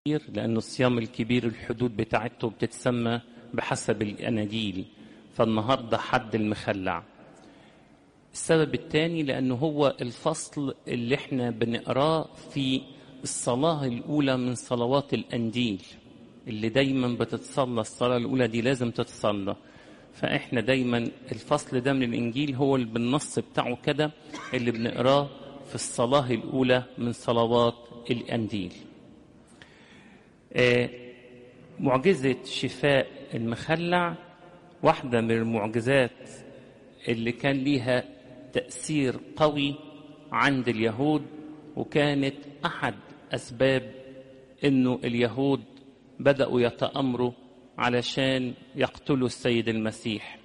لأنه الصيام الكبير الحدود بتاعته بتتسمى بحسب الأناجيل فالنهاردة حد المخلع السبب الثاني لأنه هو الفصل اللي احنا بنقراه في الصلاة الأولى من صلوات الأنجيل اللي دايما بتتصلى الصلاة الأولى دي لازم تتصلى فإحنا دايما الفصل ده من الإنجيل هو اللي بالنص بتاعه كده اللي بنقراه في الصلاة الأولى من صلوات الأنجيل آه، معجزة شفاء المخلع واحدة من المعجزات اللي كان ليها تأثير قوي عند اليهود وكانت أحد أسباب إنه اليهود بدأوا يتأمروا علشان يقتلوا السيد المسيح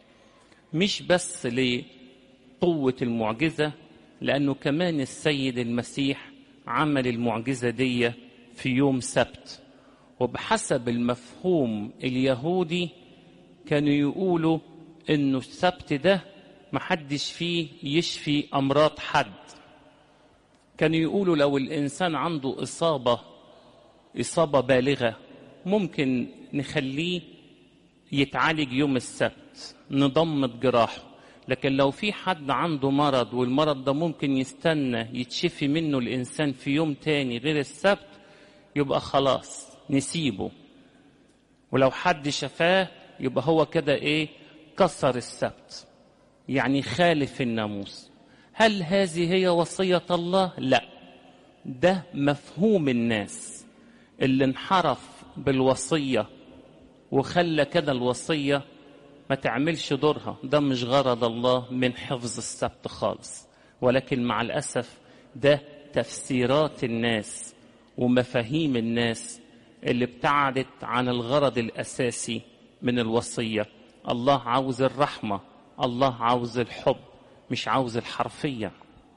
مش بس لقوة المعجزة لأنه كمان السيد المسيح عمل المعجزة دي في يوم سبت وبحسب المفهوم اليهودي كانوا يقولوا انه السبت ده محدش فيه يشفي امراض حد كانوا يقولوا لو الانسان عنده اصابه اصابه بالغه ممكن نخليه يتعالج يوم السبت نضمد جراحه لكن لو في حد عنده مرض والمرض ده ممكن يستنى يتشفي منه الانسان في يوم تاني غير السبت يبقى خلاص نسيبه ولو حد شفاه يبقى هو كده ايه كسر السبت يعني خالف الناموس هل هذه هي وصية الله؟ لا ده مفهوم الناس اللي انحرف بالوصية وخلى كده الوصية ما تعملش دورها ده مش غرض الله من حفظ السبت خالص ولكن مع الأسف ده تفسيرات الناس ومفاهيم الناس اللي ابتعدت عن الغرض الأساسي من الوصية الله عاوز الرحمة الله عاوز الحب مش عاوز الحرفية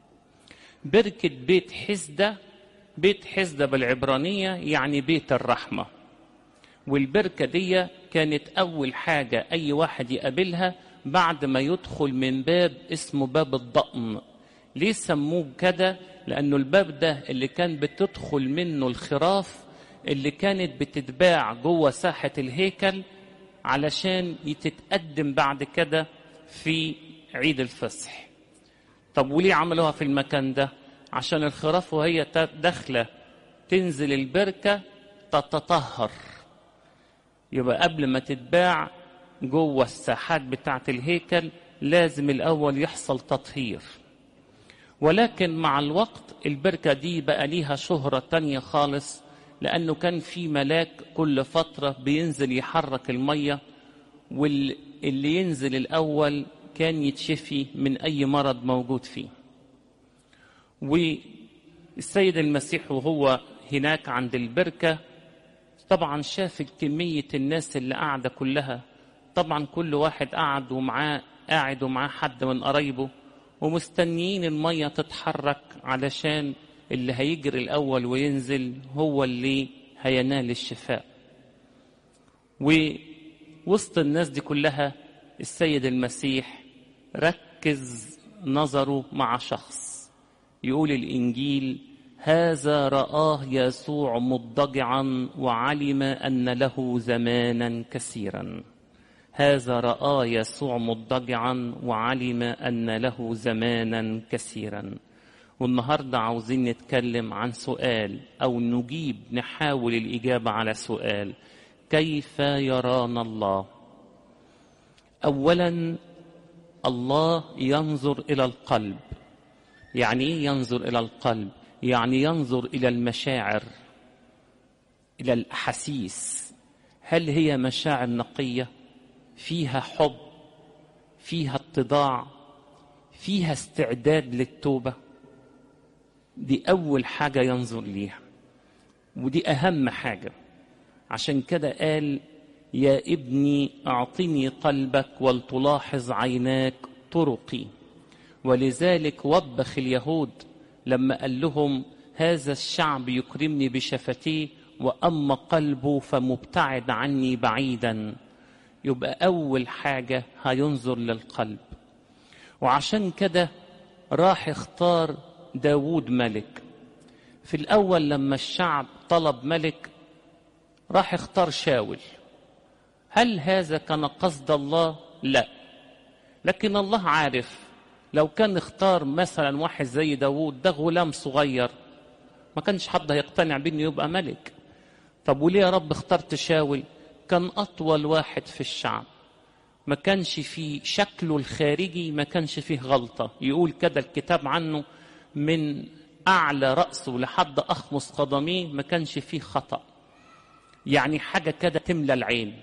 بركة بيت حسدة بيت حسدة بالعبرانية يعني بيت الرحمة والبركة دي كانت أول حاجة أي واحد يقابلها بعد ما يدخل من باب اسمه باب الضأن ليه سموه كده لأنه الباب ده اللي كان بتدخل منه الخراف اللي كانت بتتباع جوه ساحة الهيكل علشان تتقدم بعد كده في عيد الفصح طب وليه عملوها في المكان ده عشان الخراف وهي داخله تنزل البركة تتطهر يبقى قبل ما تتباع جوه الساحات بتاعة الهيكل لازم الأول يحصل تطهير ولكن مع الوقت البركة دي بقى ليها شهرة تانية خالص لأنه كان في ملاك كل فترة بينزل يحرك المية واللي ينزل الأول كان يتشفي من أي مرض موجود فيه والسيد المسيح وهو هناك عند البركة طبعا شاف كمية الناس اللي قاعدة كلها طبعا كل واحد قعد ومعاه قاعد ومعاه حد من قرايبه ومستنيين المية تتحرك علشان اللي هيجري الأول وينزل هو اللي هينال الشفاء ووسط الناس دي كلها السيد المسيح ركز نظره مع شخص يقول الإنجيل هذا رآه يسوع مضطجعا وعلم أن له زمانا كثيرا هذا رآه يسوع مضطجعا وعلم أن له زمانا كثيرا والنهاردة عاوزين نتكلم عن سؤال أو نجيب نحاول الإجابة على سؤال كيف يرانا الله أولا الله ينظر إلى القلب يعني إيه ينظر إلى القلب يعني ينظر إلى المشاعر إلى الأحاسيس هل هي مشاعر نقية فيها حب فيها اتضاع فيها استعداد للتوبه دي أول حاجة ينظر ليها ودي أهم حاجة عشان كده قال يا ابني أعطني قلبك ولتلاحظ عيناك طرقي ولذلك وبخ اليهود لما قال لهم هذا الشعب يكرمني بشفتيه وأما قلبه فمبتعد عني بعيدا يبقى أول حاجة هينظر للقلب وعشان كده راح اختار داود ملك في الأول لما الشعب طلب ملك راح اختار شاول هل هذا كان قصد الله لا لكن الله عارف لو كان اختار مثلا واحد زي داوود ده غلام صغير ما كانش حد هيقتنع بيه انه يبقى ملك طب وليه يا رب اخترت شاول كان اطول واحد في الشعب ما كانش فيه شكله الخارجي ما كانش فيه غلطة يقول كده الكتاب عنه من أعلى رأسه لحد أخمص قدميه ما كانش فيه خطأ يعني حاجة كده تملى العين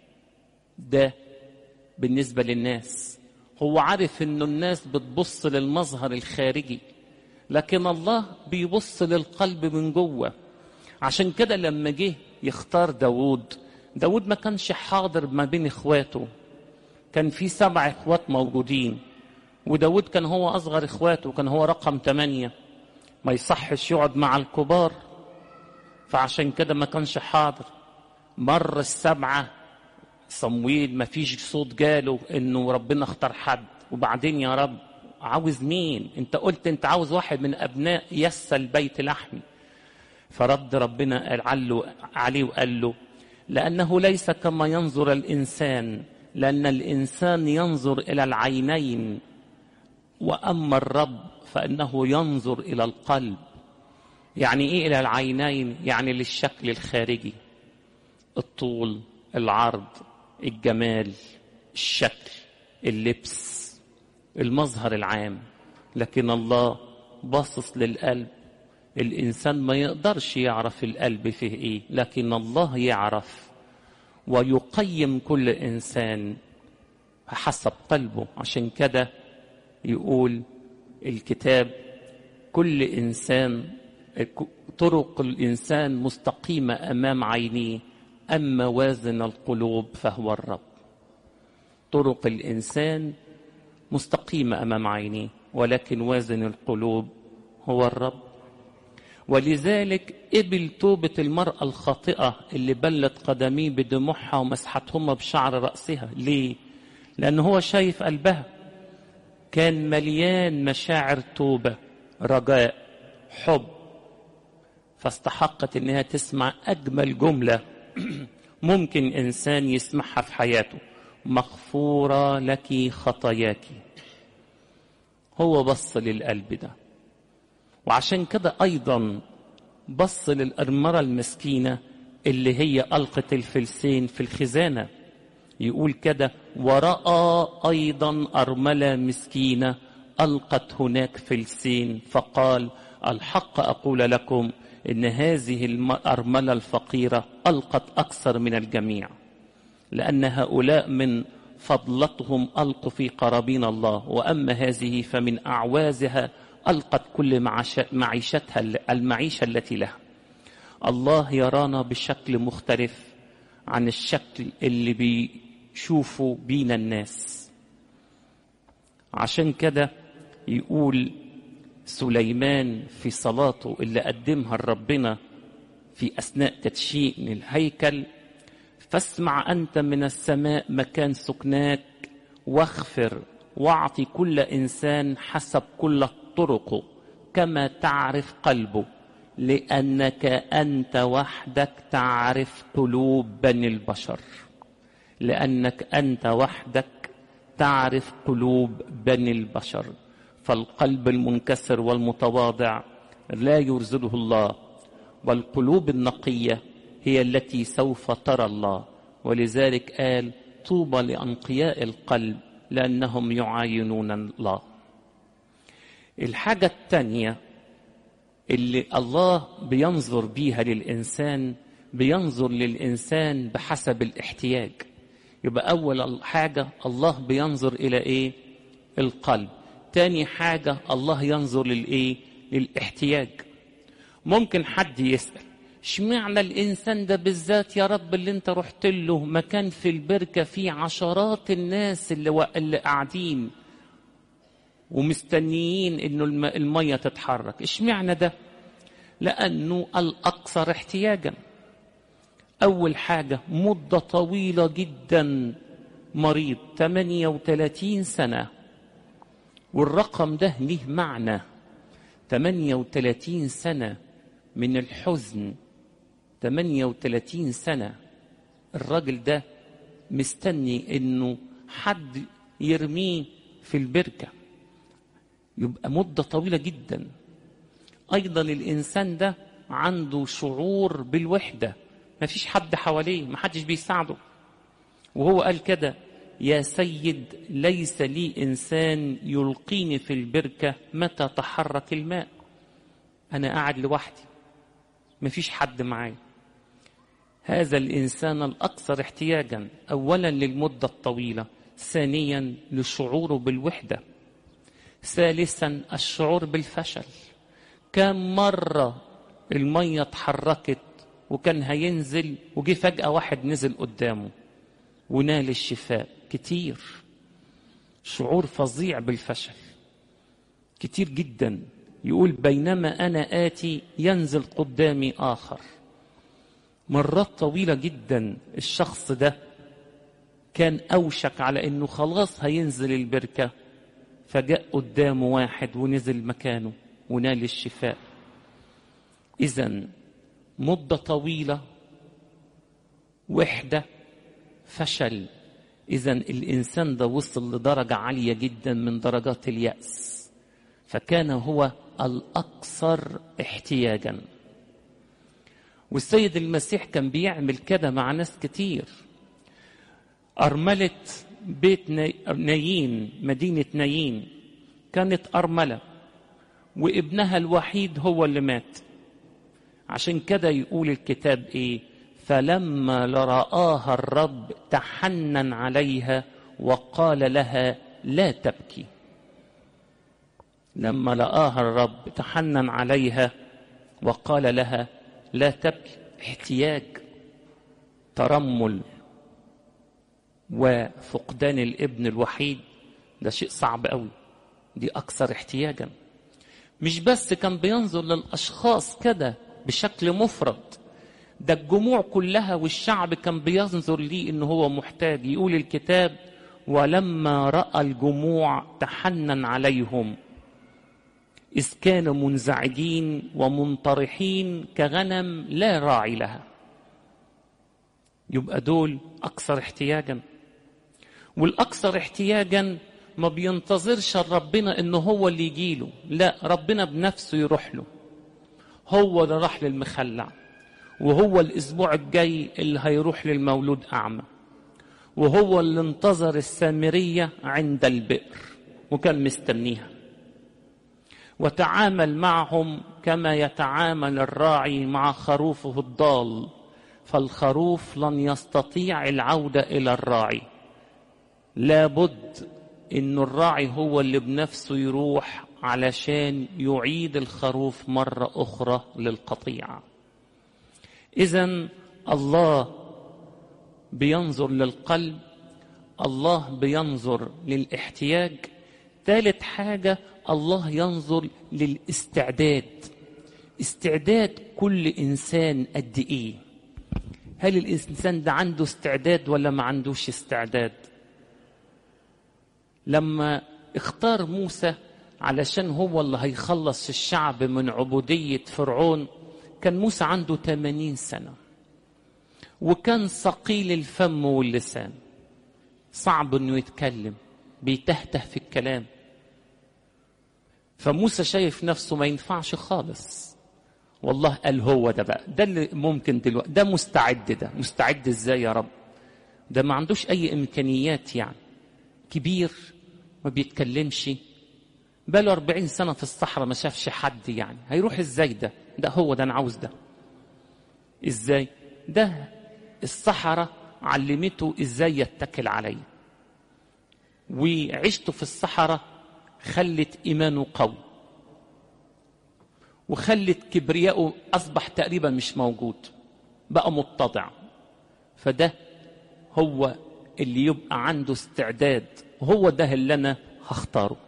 ده بالنسبة للناس هو عارف انه الناس بتبص للمظهر الخارجي لكن الله بيبص للقلب من جوه عشان كده لما جه يختار داود داود ما كانش حاضر ما بين اخواته كان في سبع اخوات موجودين وداود كان هو اصغر اخواته كان هو رقم ثمانية ما يصحش يقعد مع الكبار فعشان كده ما كانش حاضر مر السبعة صمويل ما فيش صوت جاله انه ربنا اختار حد وبعدين يا رب عاوز مين انت قلت انت عاوز واحد من ابناء يس البيت لحمي فرد ربنا قال له عليه وقال له لانه ليس كما ينظر الانسان لان الانسان ينظر الى العينين واما الرب فانه ينظر الى القلب يعني ايه الى العينين يعني للشكل الخارجي الطول العرض الجمال الشكل اللبس المظهر العام لكن الله باصص للقلب الانسان ما يقدرش يعرف القلب فيه ايه لكن الله يعرف ويقيم كل انسان حسب قلبه عشان كده يقول الكتاب كل انسان طرق الانسان مستقيمه امام عينيه اما وازن القلوب فهو الرب طرق الانسان مستقيمه امام عينيه ولكن وازن القلوب هو الرب ولذلك قبل توبة المرأة الخاطئة اللي بلت قدميه بدموعها ومسحتهما بشعر رأسها ليه؟ لأن هو شايف قلبها كان مليان مشاعر توبة رجاء حب فاستحقت انها تسمع اجمل جمله ممكن انسان يسمعها في حياته مغفوره لك خطاياك هو بص للقلب ده وعشان كده ايضا بص للارمره المسكينه اللي هي القت الفلسين في الخزانه يقول كده وراى ايضا ارمله مسكينه القت هناك فلسين فقال الحق اقول لكم ان هذه الارمله الفقيره القت اكثر من الجميع لان هؤلاء من فضلتهم القوا في قرابين الله واما هذه فمن اعوازها القت كل معيشتها المعيشه التي لها الله يرانا بشكل مختلف عن الشكل اللي بيشوفوا بينا الناس عشان كده يقول سليمان في صلاته اللي قدمها لربنا في اثناء تدشين الهيكل فاسمع انت من السماء مكان سكناك واغفر واعطي كل انسان حسب كل طرقه كما تعرف قلبه لانك انت وحدك تعرف قلوب بني البشر لانك انت وحدك تعرف قلوب بني البشر فالقلب المنكسر والمتواضع لا يرزله الله والقلوب النقيه هي التي سوف ترى الله ولذلك قال طوبى لانقياء القلب لانهم يعاينون الله الحاجه الثانيه اللي الله بينظر بيها للانسان بينظر للانسان بحسب الاحتياج يبقى اول حاجه الله بينظر الى ايه القلب تاني حاجة الله ينظر للإيه؟ للاحتياج ممكن حد يسأل اشمعنى الإنسان ده بالذات يا رب اللي أنت رحت له مكان في البركة فيه عشرات الناس اللي, و... اللي قاعدين ومستنيين إنه الم... المية تتحرك اشمعنى ده؟ لأنه الأكثر احتياجا أول حاجة مدة طويلة جدا مريض 38 سنة والرقم ده ليه معنى 38 سنة من الحزن 38 سنة الراجل ده مستني انه حد يرميه في البركة يبقى مدة طويلة جدا ايضا الانسان ده عنده شعور بالوحدة مفيش حد حواليه محدش بيساعده وهو قال كده يا سيد ليس لي انسان يلقيني في البركه متى تحرك الماء انا قاعد لوحدي مفيش حد معايا هذا الانسان الاكثر احتياجا اولا للمده الطويله ثانيا لشعوره بالوحده ثالثا الشعور بالفشل كم مره الميه اتحركت وكان هينزل وجي فجاه واحد نزل قدامه ونال الشفاء كتير شعور فظيع بالفشل كتير جدا يقول بينما انا اتي ينزل قدامي اخر مرات طويله جدا الشخص ده كان اوشك على انه خلاص هينزل البركه فجاء قدامه واحد ونزل مكانه ونال الشفاء اذا مده طويله وحده فشل اذا الانسان ده وصل لدرجه عاليه جدا من درجات الياس فكان هو الاكثر احتياجا والسيد المسيح كان بيعمل كده مع ناس كتير أرملة بيت نايين مدينة نايين كانت أرملة وابنها الوحيد هو اللي مات عشان كده يقول الكتاب إيه فلما لرآها الرب تحنن عليها وقال لها لا تبكي لما لقاها الرب تحنن عليها وقال لها لا تبكي احتياج ترمل وفقدان الابن الوحيد ده شيء صعب قوي دي اكثر احتياجا مش بس كان بينظر للاشخاص كده بشكل مفرد ده الجموع كلها والشعب كان بينظر ليه ان هو محتاج يقول الكتاب ولما راى الجموع تحنن عليهم اذ كانوا منزعجين ومنطرحين كغنم لا راعي لها يبقى دول اكثر احتياجا والاكثر احتياجا ما بينتظرش ربنا ان هو اللي يجيله لا ربنا بنفسه يروح له هو اللي راح للمخلع وهو الاسبوع الجاي اللي هيروح للمولود اعمى وهو اللي انتظر السامريه عند البئر وكان مستنيها وتعامل معهم كما يتعامل الراعي مع خروفه الضال فالخروف لن يستطيع العوده الى الراعي لابد ان الراعي هو اللي بنفسه يروح علشان يعيد الخروف مره اخرى للقطيع اذا الله بينظر للقلب الله بينظر للاحتياج ثالث حاجه الله ينظر للاستعداد استعداد كل انسان قد ايه هل الانسان ده عنده استعداد ولا ما عندوش استعداد لما اختار موسى علشان هو اللي هيخلص الشعب من عبودية فرعون كان موسى عنده 80 سنة وكان ثقيل الفم واللسان صعب انه يتكلم بيتهته في الكلام فموسى شايف نفسه ما ينفعش خالص والله قال هو ده بقى ده اللي ممكن دلوقتي ده مستعد ده مستعد ازاي يا رب ده ما عندوش اي امكانيات يعني كبير ما بيتكلمش بقاله 40 سنه في الصحراء ما شافش حد يعني هيروح ازاي ده ده هو ده انا عاوز ده ازاي ده الصحراء علمته ازاي يتكل عليا وعشته في الصحراء خلت ايمانه قوي وخلت كبرياءه اصبح تقريبا مش موجود بقى متضع فده هو اللي يبقى عنده استعداد هو ده اللي انا هختاره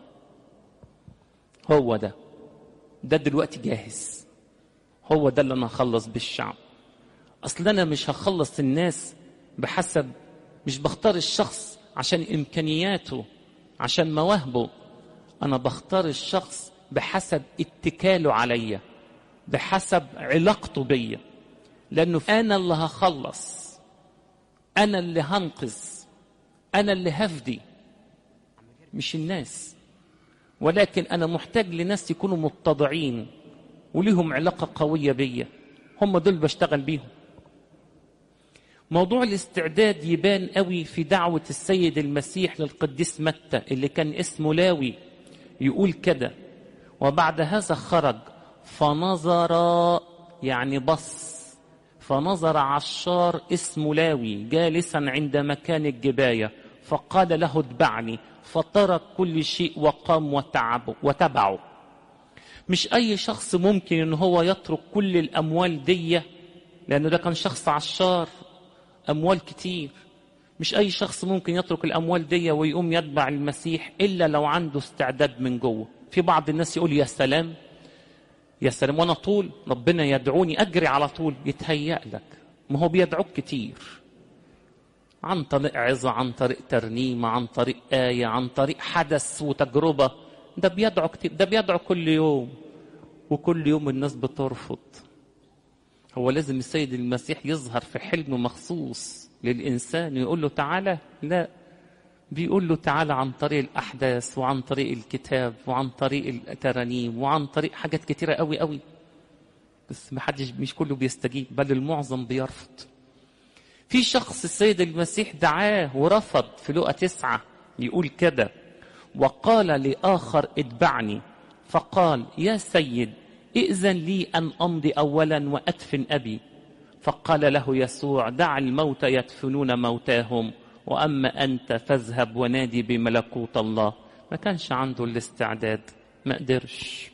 هو ده ده دلوقتي جاهز هو ده اللي انا هخلص بالشعب اصل انا مش هخلص الناس بحسب مش بختار الشخص عشان امكانياته عشان مواهبه انا بختار الشخص بحسب اتكاله عليا بحسب علاقته بيا لأنه أنا اللي هخلص أنا اللي هنقذ أنا اللي هفدي مش الناس ولكن أنا محتاج لناس يكونوا متضعين وليهم علاقة قوية بيا هم دول بشتغل بيهم موضوع الاستعداد يبان قوي في دعوة السيد المسيح للقديس متى اللي كان اسمه لاوي يقول كده وبعد هذا خرج فنظر يعني بص فنظر عشار اسمه لاوي جالسا عند مكان الجباية فقال له اتبعني فترك كل شيء وقام وتعب وتبعه مش أي شخص ممكن إن هو يترك كل الأموال دي لأنه ده كان شخص عشار أموال كتير مش أي شخص ممكن يترك الأموال دي ويقوم يتبع المسيح إلا لو عنده استعداد من جوه في بعض الناس يقول يا سلام يا سلام وأنا طول ربنا يدعوني أجري على طول يتهيأ لك ما هو بيدعوك كتير عن طريق عظة عن طريق ترنيمة عن طريق آية عن طريق حدث وتجربة ده بيدعو كتير ده بيدعو كل يوم وكل يوم الناس بترفض هو لازم السيد المسيح يظهر في حلم مخصوص للإنسان ويقول له تعالى لا بيقول له تعالى عن طريق الأحداث وعن طريق الكتاب وعن طريق الترانيم وعن طريق حاجات كتيرة قوي قوي بس ما حدش مش كله بيستجيب بل المعظم بيرفض في شخص السيد المسيح دعاه ورفض في لقى تسعة يقول كده وقال لآخر اتبعني فقال يا سيد ائذن لي أن أمضي أولا وأدفن أبي فقال له يسوع دع الموتى يدفنون موتاهم وأما أنت فاذهب ونادي بملكوت الله ما كانش عنده الاستعداد ما قدرش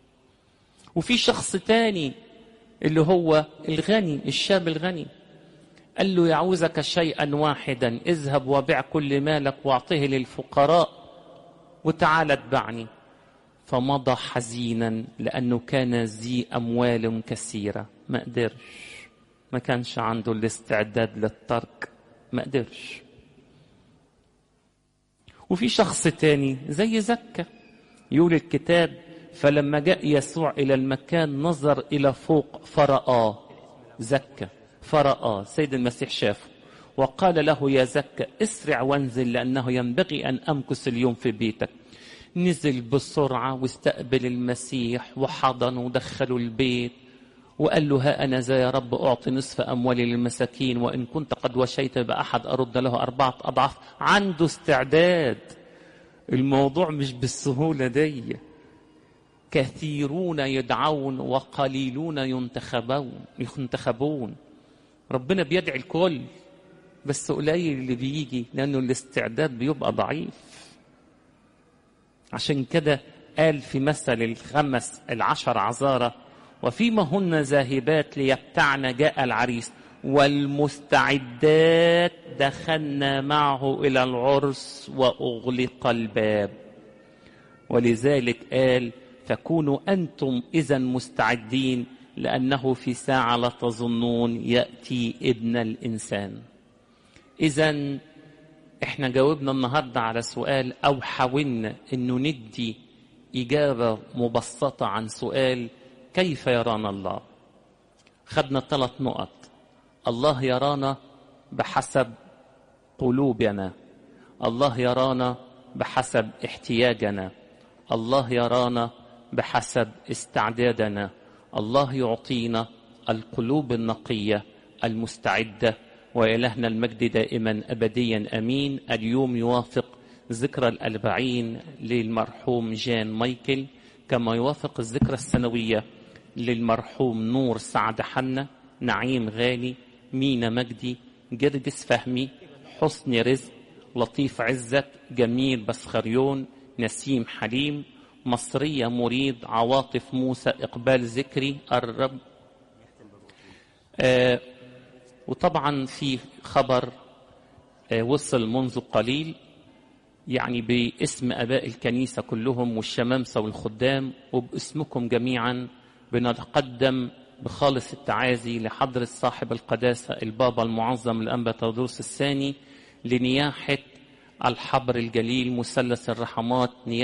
وفي شخص تاني اللي هو الغني الشاب الغني قال له يعوزك شيئا واحدا اذهب وبع كل مالك واعطه للفقراء وتعال اتبعني فمضى حزينا لأنه كان ذي أموال كثيرة ما قدرش ما كانش عنده الاستعداد للترك ما قدرش وفي شخص تاني زي زكا يقول الكتاب فلما جاء يسوع إلى المكان نظر إلى فوق فرآه زكا فرآه سيد المسيح شافه وقال له يا زكا اسرع وانزل لأنه ينبغي أن أمكث اليوم في بيتك نزل بسرعة واستقبل المسيح وحضنه ودخله البيت وقال له ها أنا ذا يا رب أعطي نصف أموالي للمساكين وإن كنت قد وشيت بأحد أرد له أربعة أضعاف عنده استعداد الموضوع مش بالسهولة دي كثيرون يدعون وقليلون ينتخبون ينتخبون ربنا بيدعي الكل بس قليل اللي بيجي لأنه الاستعداد بيبقى ضعيف عشان كده قال في مثل الخمس العشر عذارة وفيما هن ذاهبات ليبتعن جاء العريس والمستعدات دخلنا معه إلى العرس وأغلق الباب ولذلك قال فكونوا أنتم إذا مستعدين لأنه في ساعة لا تظنون يأتي ابن الإنسان إذا احنا جاوبنا النهاردة على سؤال أو حاولنا أنه ندي إجابة مبسطة عن سؤال كيف يرانا الله خدنا ثلاث نقط الله يرانا بحسب قلوبنا الله يرانا بحسب احتياجنا الله يرانا بحسب استعدادنا الله يعطينا القلوب النقية المستعدة وإلهنا المجد دائما أبديا أمين اليوم يوافق ذكرى الأربعين للمرحوم جان مايكل كما يوافق الذكرى السنوية للمرحوم نور سعد حنا نعيم غالي مينا مجدي جرجس فهمي حسني رزق لطيف عزت جميل بسخريون نسيم حليم مصرية مريض عواطف موسى إقبال ذكري الرب آه وطبعا في خبر آه وصل منذ قليل يعني باسم أباء الكنيسة كلهم والشمامسة والخدام وباسمكم جميعا بنتقدم بخالص التعازي لحضرة صاحب القداسة البابا المعظم الأنبا تودروس الثاني لنياحة الحبر الجليل مثلث الرحمات